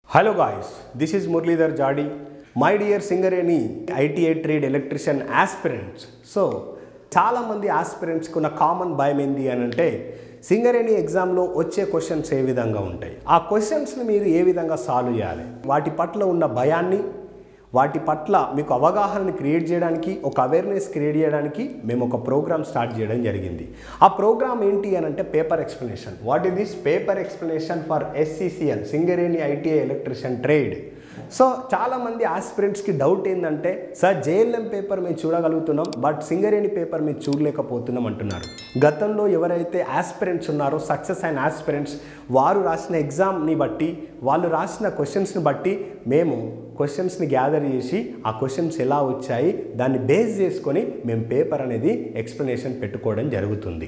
Hello guys, this is Murlidhar Jadi. My dear Singareni ITA trade electrician aspirants. So చాలామంది ఆస్పిరెంట్స్కి ఉన్న common భయం ఏంటి అని అంటే సింగరేణి ఎగ్జామ్లో వచ్చే క్వశ్చన్స్ ఏ విధంగా ఉంటాయి ఆ క్వశ్చన్స్ని మీరు ఏ విధంగా సాల్వ్ చేయాలి వాటి పట్ల ఉన్న భయాన్ని వాటి పట్ల మీకు అవగాహనని క్రియేట్ చేయడానికి ఒక అవేర్నెస్ క్రియేట్ చేయడానికి మేము ఒక ప్రోగ్రామ్ స్టార్ట్ చేయడం జరిగింది ఆ ప్రోగ్రామ్ ఏంటి అని అంటే paper explanation what is this paper explanation for SCCL Singareni ITI electrician trade so చాలామంది ఆస్పిరెంట్స్కి డౌట్ ఏంటంటే సార్ జేఎల్ఎం పేపర్ మేము చూడగలుగుతున్నాం బట్ సింగరేణి పేపర్ మేము చూడలేకపోతున్నాం అంటున్నారు గతంలో ఎవరైతే ఆస్పిరెంట్స్ ఉన్నారో సక్సెస్ అయిన ఆస్పిరెంట్స్ వారు రాసిన ఎగ్జామ్ని బట్టి వాళ్ళు రాసిన క్వశ్చన్స్ని బట్టి మేము క్వశ్చన్స్ని గ్యాదర్ చేసి ఆ క్వశ్చన్స్ ఎలా వచ్చాయి దాన్ని బేస్ చేసుకొని మేము పేపర్ అనేది ఎక్స్ప్లెనేషన్ పెట్టుకోవడం జరుగుతుంది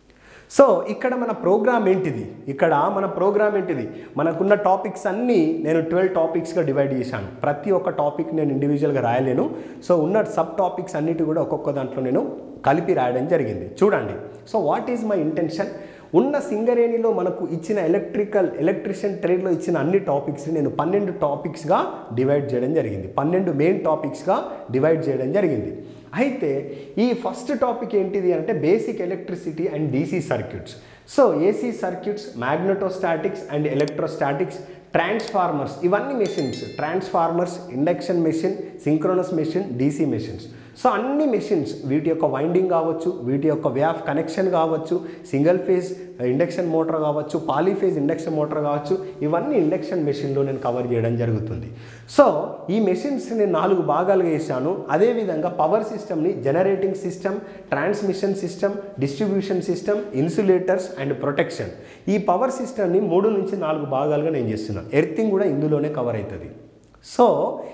సో ఇక్కడ మన ప్రోగ్రామ్ ఏంటిది ఇక్కడ మన ప్రోగ్రామ్ ఏంటిది మనకున్న టాపిక్స్ అన్నీ నేను ట్వెల్వ్ టాపిక్స్గా డివైడ్ చేశాను ప్రతి ఒక్క టాపిక్ నేను ఇండివిజువల్గా రాయలేను సో ఉన్న సబ్ టాపిక్స్ అన్నిటి కూడా ఒక్కొక్క దాంట్లో నేను కలిపి రాయడం జరిగింది చూడండి so what is my intention ఉన్న సింగరేణిలో మనకు ఇచ్చిన ఎలక్ట్రికల్ ఎలక్ట్రిషియన్ ట్రేడ్లో ఇచ్చిన అన్ని టాపిక్స్ నేను పన్నెండు టాపిక్స్గా డివైడ్ చేయడం జరిగింది పన్నెండు మెయిన్ టాపిక్స్గా డివైడ్ చేయడం జరిగింది అయితే ఈ ఫస్ట్ టాపిక్ ఏంటిది అంటే basic electricity and DC circuits so AC circuits magnetostatics and electrostatics transformers ఇవన్నీ machines transformers induction machine synchronous machine DC machines so అన్ని మెషిన్స్ వీటి యొక్క వైండింగ్ కావచ్చు వీటి యొక్క వే ఆఫ్ కనెక్షన్ కావచ్చు సింగిల్ ఫేజ్ ఇండక్షన్ మోటార్ కావచ్చు పాలీఫేజ్ ఇండక్షన్ మోటార్ కావచ్చు ఇవన్నీ ఇండక్షన్ మెషిన్లో నేను కవర్ చేయడం జరుగుతుంది సో ఈ మెషిన్స్ నేను నాలుగు భాగాలుగా వేసాను అదేవిధంగా పవర్ సిస్టమ్ని generating system transmission system distribution system insulators and protection ఈ పవర్ సిస్టమ్ని మూడు నుంచి నాలుగు భాగాలుగా నేను చేస్తున్నాను ఎర్తింగ్ కూడా ఇందులోనే కవర్ అవుతుంది సో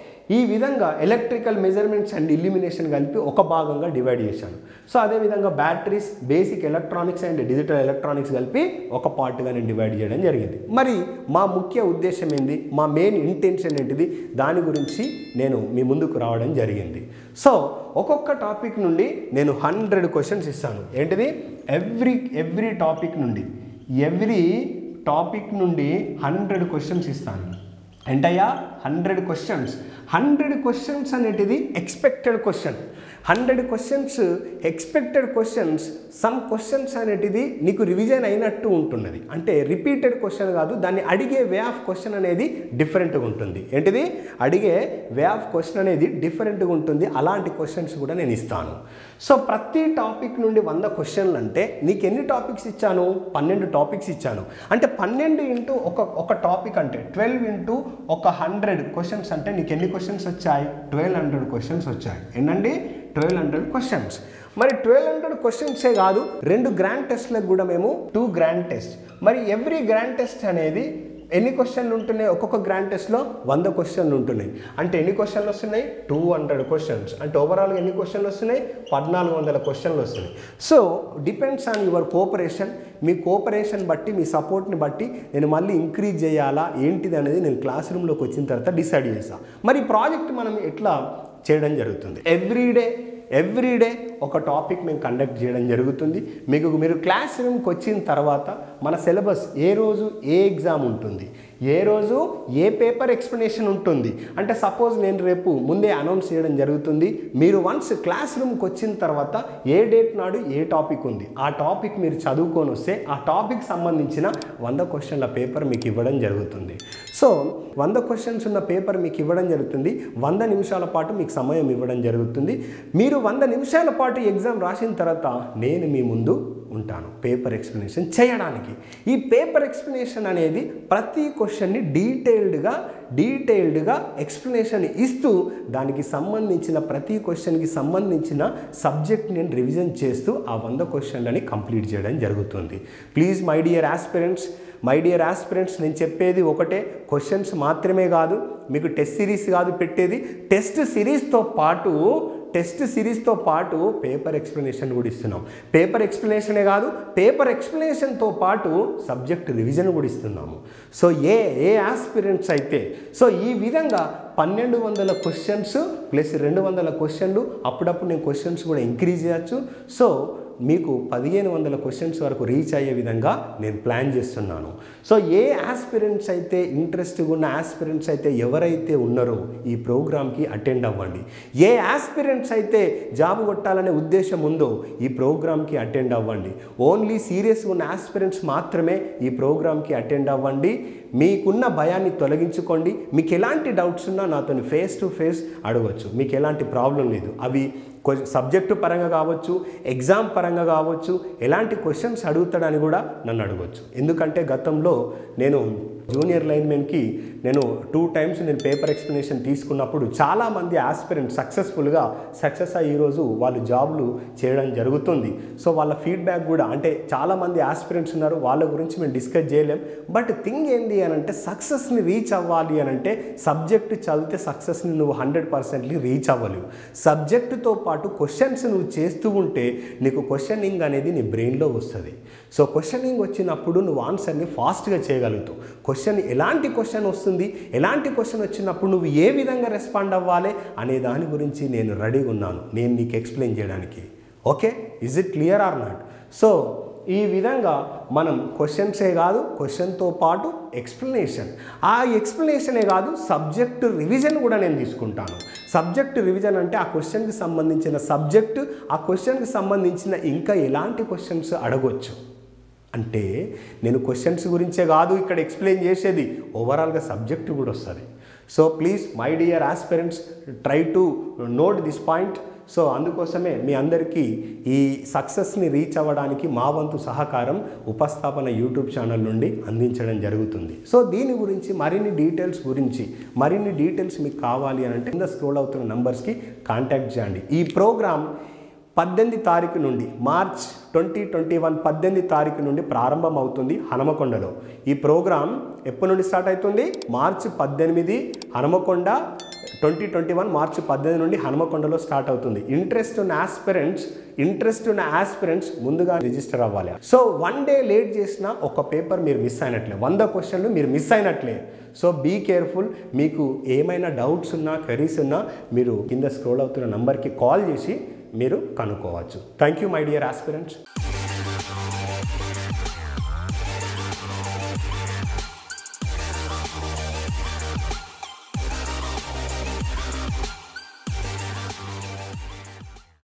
ఈ విధంగా ఎలక్ట్రికల్ మెజర్మెంట్స్ అండ్ ఇల్యూమినేషన్ కలిపి ఒక భాగంగా డివైడ్ చేశాను సో అదేవిధంగా batteries basic electronics and digital electronics కలిపి ఒక పార్ట్గా నేను డివైడ్ చేయడం జరిగింది మరి మా ముఖ్య ఉద్దేశం ఏంది మా మెయిన్ ఇంటెన్షన్ ఏంటిది దాని గురించి నేను మీ ముందుకు రావడం జరిగింది సో ఒక్కొక్క టాపిక్ నుండి నేను హండ్రెడ్ క్వశ్చన్స్ ఇస్తాను ఏంటిది ఎవ్రీ ఎవ్రీ టాపిక్ నుండి ఎవ్రీ టాపిక్ నుండి హండ్రెడ్ క్వశ్చన్స్ ఇస్తాను ఎంటయ్యా హండ్రెడ్ క్వశ్చన్స్ హండ్రెడ్ క్వశ్చన్స్ అనేటిది expected question hundred questions expected questions some questions అనేటిది నీకు రివిజన్ అయినట్టు ఉంటున్నది అంటే రిపీటెడ్ క్వశ్చన్ కాదు దాన్ని అడిగే వే ఆఫ్ క్వశ్చన్ అనేది డిఫరెంట్గా ఉంటుంది ఏంటిది అడిగే వే ఆఫ్ క్వశ్చన్ అనేది డిఫరెంట్గా ఉంటుంది అలాంటి క్వశ్చన్స్ కూడా నేను ఇస్తాను సో ప్రతి టాపిక్ నుండి వంద క్వశ్చన్లు అంటే నీకు ఎన్ని టాపిక్స్ ఇచ్చాను పన్నెండు టాపిక్స్ ఇచ్చాను అంటే పన్నెండు ఇంటూ ఒక ఒక టాపిక్ అంటే ట్వెల్వ్ ఇంటూ ఒక హండ్రెడ్ క్వశ్చన్స్ అంటే నీకు ఎన్ని క్వశ్చన్స్ వచ్చాయి ట్వెల్వ్ హండ్రెడ్ క్వశ్చన్స్ వచ్చాయి ఏంటండి ట్వెల్వ్ హండ్రెడ్ క్వశ్చన్స్ మరి ట్వెల్వ్ హండ్రెడ్ క్వశ్చన్సే కాదు రెండు గ్రాండ్ టెస్ట్లకు కూడా మేము టూ గ్రాండ్ టెస్ట్ మరి ఎవ్రీ గ్రాండ్ టెస్ట్ అనేది ఎన్ని క్వశ్చన్లు ఉంటున్నాయి ఒక్కొక్క గ్రాండ్ టెస్ట్లో వంద క్వశ్చన్లు ఉంటున్నాయి అంటే ఎన్ని క్వశ్చన్లు వస్తున్నాయి టూ హండ్రెడ్ క్వశ్చన్స్ అంటే ఓవరాల్గా ఎన్ని క్వశ్చన్లు వస్తున్నాయి పద్నాలుగు వందల క్వశ్చన్లు వస్తున్నాయి so depends on your cooperation మీ కోఆపరేషన్ బట్టి మీ సపోర్ట్ని బట్టి నేను మళ్ళీ ఇంక్రీజ్ చేయాలా ఏంటిది అనేది నేను క్లాస్ రూమ్లోకి వచ్చిన తర్వాత డిసైడ్ చేస్తాను మరి ఈ ప్రాజెక్ట్ మనం ఎట్లా చేయడం జరుగుతుంది ఎవ్రీడే ఎవ్రీడే ఒక టాపిక్ మేము కండక్ట్ చేయడం జరుగుతుంది మీకు మీరు క్లాస్ రూమ్కి వచ్చిన తర్వాత మన సిలబస్ ఏ రోజు ఏ ఎగ్జామ్ ఉంటుంది ఏ రోజు ఏ పేపర్ ఎక్స్ప్లెనేషన్ ఉంటుంది అంటే సపోజ్ నేను రేపు ముందే అనౌన్స్ చేయడం జరుగుతుంది మీరు వన్స్ క్లాస్ రూమ్కి వచ్చిన తర్వాత ఏ డేట్ నాడు ఏ టాపిక్ ఉంది ఆ టాపిక్ మీరు చదువుకొని వస్తే ఆ టాపిక్ సంబంధించిన వంద క్వశ్చన్ల పేపర్ మీకు ఇవ్వడం జరుగుతుంది సో వంద క్వశ్చన్స్ ఉన్న పేపర్ మీకు ఇవ్వడం జరుగుతుంది వంద నిమిషాల పాటు మీకు సమయం ఇవ్వడం జరుగుతుంది మీరు వంద నిమిషాల పాటు ఎగ్జామ్ రాసిన తర్వాత నేను మీ ముందు ఉంటాను పేపర్ ఎక్స్ప్లెనేషన్ చేయడానికి ఈ పేపర్ ఎక్స్ప్లెనేషన్ అనేది ప్రతి క్వశ్చన్ని డీటెయిల్డ్గా డీటెయిల్డ్గా ఎక్స్ప్లెనేషన్ ఇస్తూ దానికి సంబంధించిన ప్రతి క్వశ్చన్కి సంబంధించిన సబ్జెక్ట్ నేను రివిజన్ చేస్తూ ఆ వంద క్వశ్చన్లని కంప్లీట్ చేయడం జరుగుతుంది please my dear aspirants my dear aspirants నేను చెప్పేది ఒకటే క్వశ్చన్స్ మాత్రమే కాదు మీకు టెస్ట్ సిరీస్ కాదు పెట్టేది టెస్ట్ సిరీస్తో పాటు టెస్ట్ సిరీస్తో పాటు పేపర్ ఎక్స్ప్లెనేషన్ కూడా ఇస్తున్నాం పేపర్ ఎక్స్ప్లెనేషనే కాదు పేపర్ ఎక్స్ప్లెనేషన్తో పాటు సబ్జెక్ట్ రివిజన్ కూడా ఇస్తున్నాము సో ఏ ఏ ఆస్పిరెంట్స్ అయితే సో ఈ విధంగా పన్నెండు వందల క్వశ్చన్స్ ప్లస్ రెండు వందల క్వశ్చన్లు అప్పుడప్పుడు నేను క్వశ్చన్స్ కూడా ఇంక్రీజ్ చేయొచ్చు సో మీకు పదిహేను వందల క్వశ్చన్స్ వరకు రీచ్ అయ్యే విధంగా నేను ప్లాన్ చేస్తున్నాను సో ఏ ఆస్పిరెంట్స్ అయితే ఇంట్రెస్ట్గా ఉన్న ఆస్పిరెంట్స్ అయితే ఎవరైతే ఉన్నారో ఈ ప్రోగ్రామ్కి అటెండ్ అవ్వండి ఏ ఆస్పిరెంట్స్ అయితే జాబ్ కొట్టాలనే ఉద్దేశం ఉందో ఈ ప్రోగ్రామ్కి అటెండ్ అవ్వండి ఓన్లీ సీరియస్గా ఉన్న ఆస్పిరెంట్స్ మాత్రమే ఈ ప్రోగ్రామ్కి అటెండ్ అవ్వండి మీకున్న భయాన్ని తొలగించుకోండి మీకు ఎలాంటి డౌట్స్ ఉన్నా నాతో ఫేస్ టు ఫేస్ అడగవచ్చు మీకు ఎలాంటి ప్రాబ్లం లేదు అవి సబ్జెక్టు పరంగా కావచ్చు ఎగ్జామ్ పరంగా కావచ్చు ఎలాంటి క్వశ్చన్స్ అడుగుతాడని కూడా నన్ను అడగవచ్చు ఎందుకంటే గతంలో నేను జూనియర్ లైన్మెన్కి నేను టూ టైమ్స్ నేను పేపర్ ఎక్స్ప్లెనేషన్ తీసుకున్నప్పుడు చాలామంది ఆస్పిరెంట్ సక్సెస్ఫుల్గా సక్సెస్ అయ్యి ఈరోజు వాళ్ళు జాబ్లు చేయడం జరుగుతుంది సో వాళ్ళ ఫీడ్బ్యాక్ కూడా అంటే చాలామంది ఆస్పిరెంట్స్ ఉన్నారు వాళ్ళ గురించి మేము డిస్కస్ చేయలేం బట్ థింగ్ ఏంటి అని అంటే సక్సెస్ని రీచ్ అవ్వాలి అని అంటే సబ్జెక్ట్ చదివితే సక్సెస్ని నువ్వు హండ్రెడ్ పర్సెంట్లీ రీచ్ అవ్వలేవు సబ్జెక్టుతో పాటు క్వశ్చన్స్ నువ్వు చేస్తూ ఉంటే నీకు క్వశ్చనింగ్ అనేది నీ బ్రెయిన్లో వస్తుంది సో క్వశ్చనింగ్ వచ్చినప్పుడు నువ్వు ఆన్సర్ని ఫాస్ట్గా చేయగలుగుతావు క్వశ్చన్ ఎలాంటి క్వశ్చన్ వస్తుంది ఎలాంటి క్వశ్చన్ వచ్చినప్పుడు నువ్వు ఏ విధంగా రెస్పాండ్ అవ్వాలి అనే దాని గురించి నేను రెడీగా ఉన్నాను నేను నీకు ఎక్స్ప్లెయిన్ చేయడానికి okay is it clear or not so ఈ విధంగా మనం క్వశ్చన్సే కాదు క్వశ్చన్తో పాటు ఎక్స్ప్లెనేషన్ ఆ ఎక్స్ప్లెనేషనే కాదు సబ్జెక్ట్ రివిజన్ కూడా నేను తీసుకుంటాను సబ్జెక్ట్ రివిజన్ అంటే ఆ క్వశ్చన్కి సంబంధించిన సబ్జెక్టు ఆ క్వశ్చన్కి సంబంధించిన ఇంకా ఎలాంటి క్వశ్చన్స్ అడగొచ్చు అంటే నేను క్వశ్చన్స్ గురించే కాదు ఇక్కడ ఎక్స్ప్లెయిన్ చేసేది ఓవరాల్గా సబ్జెక్ట్ కూడా వస్తుంది so please my dear aspirants try to note this point so అందుకోసమే మీ అందరికీ ఈ సక్సెస్ని రీచ్ అవ్వడానికి మా వంతు సహకారం ఉపస్థాపన యూట్యూబ్ ఛానల్ నుండి అందించడం జరుగుతుంది సో దీని గురించి మరిన్ని డీటెయిల్స్ గురించి మరిన్ని డీటెయిల్స్ మీకు కావాలి అని అంటే కింద స్క్రోల్ అవుతున్న నంబర్స్కి కాంటాక్ట్ చేయండి ఈ ప్రోగ్రామ్ పద్దెనిమిది తారీఖు నుండి మార్చ్ ట్వంటీ ట్వంటీ వన్ పద్దెనిమిది తారీఖు నుండి ప్రారంభం అవుతుంది హనుమకొండలో ఈ ప్రోగ్రాం ఎప్పటి నుండి స్టార్ట్ అవుతుంది మార్చి పద్దెనిమిది Hanumakonda twenty twenty one March పద్దెనిమిది నుండి హనుమకొండలో స్టార్ట్ అవుతుంది ఇంట్రెస్ట్ ఉన్న ఆస్పిరెంట్స్ ఇంట్రెస్ట్ ఉన్న ఆస్పిరెంట్స్ ముందుగా రిజిస్టర్ అవ్వాలి సో వన్ డే లేట్ చేసిన ఒక పేపర్ మీరు మిస్ అయినట్లే వంద క్వశ్చన్లు మీరు మిస్ అయినట్లే సో బీ కేర్ఫుల్ మీకు ఏమైనా డౌట్స్ ఉన్నా క్వరీస్ ఉన్నా మీరు కింద స్క్రోల్ అవుతున్న నంబర్కి కాల్ చేసి మీరు కనుక్కోవచ్చు thank you my dear aspirants